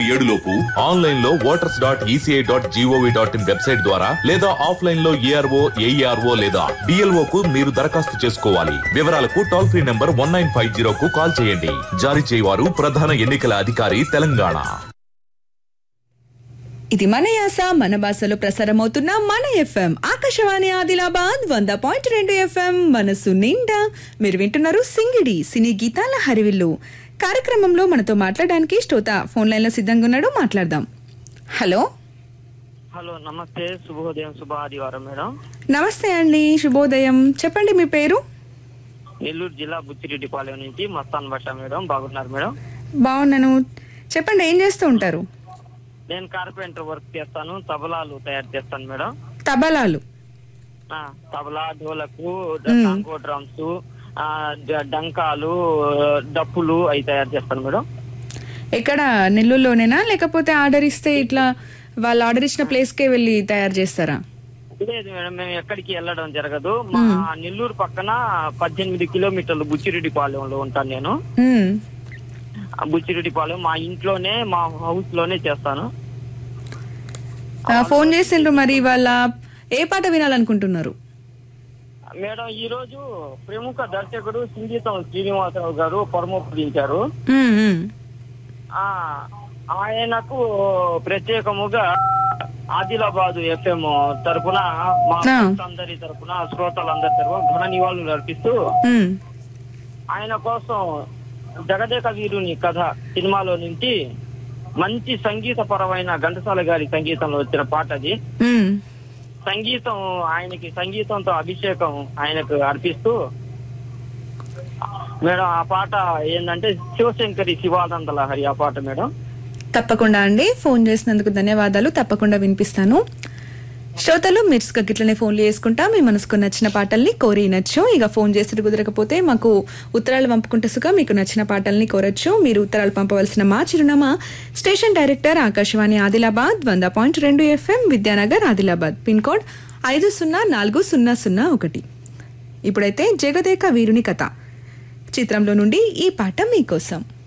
ఏడు లోపు ఆన్లైన్ లో voters dot ECI dot GOV dot in website ద్వారా లేదా ఆఫ్లైన్ లో ఏఆర్ఓ ఏఈఆర్ఓ లేదా డిఎల్ఓ కు మీరు దరఖాస్తు చేసుకోవాలి వివరాలకు toll free number one nine five zero కు కాల్ చేయండి జారీ చేయవారు ప్రధాన ఎన్నికల అధికారి తెలంగాణ ఇది మన యాస మన భాషలో ప్రసారమవుతున్న మన ఎఫ్ఎం ఆకాశవాణి ఆదిలాబాద్ వంద పాయింట్ రెండు ఎఫ్ఎం మనసు నిండా మీరు వింటున్నారు సింగిడి సినీ గీతాల హరివిల్లు కార్యక్రమంలో మనతో మాట్లాడడానికి శ్రోత ఫోన్ లైన్ లో సిద్ధంగా ఉన్నాడు మాట్లాడదాం హలో హలో నమస్తే శుభోదయం శుభ ఆదివారం మేడం నమస్తే అండి శుభోదయం చెప్పండి మీ పేరు నెల్లూరు జిల్లా బుచ్చిరెడ్డిపాలెం నుంచి మస్తాన్ భాష మేడం బాగున్నారు మేడం బాగున్నాను చెప్పండి ఏం చేస్తూ ఉంటారు నేను కార్పెంటర్ వర్క్ చేస్తాను తబలాలు తయారు చేస్తాను మేడం తబలాలు ఆ, తబలా ఢోలకు టాంగో డ్రమ్స్ ఆ, డ- డంకాలు డప్పులు అవి తయారు చేస్తాను మేడం ఎక్కడ నెల్లూరులోనేనా లేకపోతే ఆర్డర్ ఇస్తే ఇట్లా వాళ్ళు ఆర్డర్ ఇచ్చిన ప్లేస్కే వెళ్ళి తయారు చేస్తారా లేదు మేడం మేము ఎక్కడికి వెళ్ళడం జరగదు మా నెల్లూరు పక్కన పద్దెనిమిది కిలోమీటర్లు బుచ్చిరెడ్డిపాలెంలో ఉంటాను నేను మ్మ్. ఆ బుచ్చిరెడ్డిపాలెం మా ఇంట్లోనే మా హౌస్ లోనే చేస్తాను ఆ, ఫోన్ చేసిండ్రు మరి వాళ్ళ ఏ పాట వినాలనుకుంటున్నారు మేడం ఈ రోజు ప్రముఖ దర్శకుడు సంగీతం శ్రీనివాసరావు గారు పరమోపదించారు మ్మ్, మ్మ్. ఆ ఆయనకు ప్రత్యేకముగా ఆదిలాబాద్ ఎఫ్ఎం తరపున మా ఆ. ఫ్రెండ్స్ అందరి తరపున శ్రోతలందరి తరపున ఘన నివాళులు అర్పిస్తూ మ్మ్. ఆయన కోసం జగదేక వీరుని కథ సినిమాలో నుంచి మంచి సంగీతపరమైన ఘంటసాల గారి సంగీతంలో వచ్చిన పాట అది మ్మ్. సంగీతం ఆయనకి సంగీతంతో అభిషేకం ఆయనకు అర్పిస్తూ మేడం ఆ పాట ఏంటంటే శివశంకరి శివానంద లహరి ఆ పాట మేడం తప్పకుండా అండి ఫోన్ చేసినందుకు ధన్యవాదాలు తప్పకుండా వినిపిస్తాను శ్రోతలు మీరు గిట్లనే ఫోన్లు చేసుకుంటా మీ మనసుకు నచ్చిన పాటల్ని కోరి నచ్చు ఇక ఫోన్ చేసి కుదరకపోతే మాకు ఉత్తరాలు పంపుకుంటే సుగా మీకు నచ్చిన పాటల్ని కోరచ్చు మీరు ఉత్తరాలు పంపవలసిన మా చిరునామా స్టేషన్ డైరెక్టర్ ఆకాశవాణి ఆదిలాబాద్ వంద పాయింట్ రెండు FM Vidyanagar Adilabad pin code ఐదు సున్నా నాలుగు సున్నా సున్నా ఒకటి ఇప్పుడైతే జగదేక వీరుని కథ చిత్రంలో నుండి ఈ పాట మీకోసం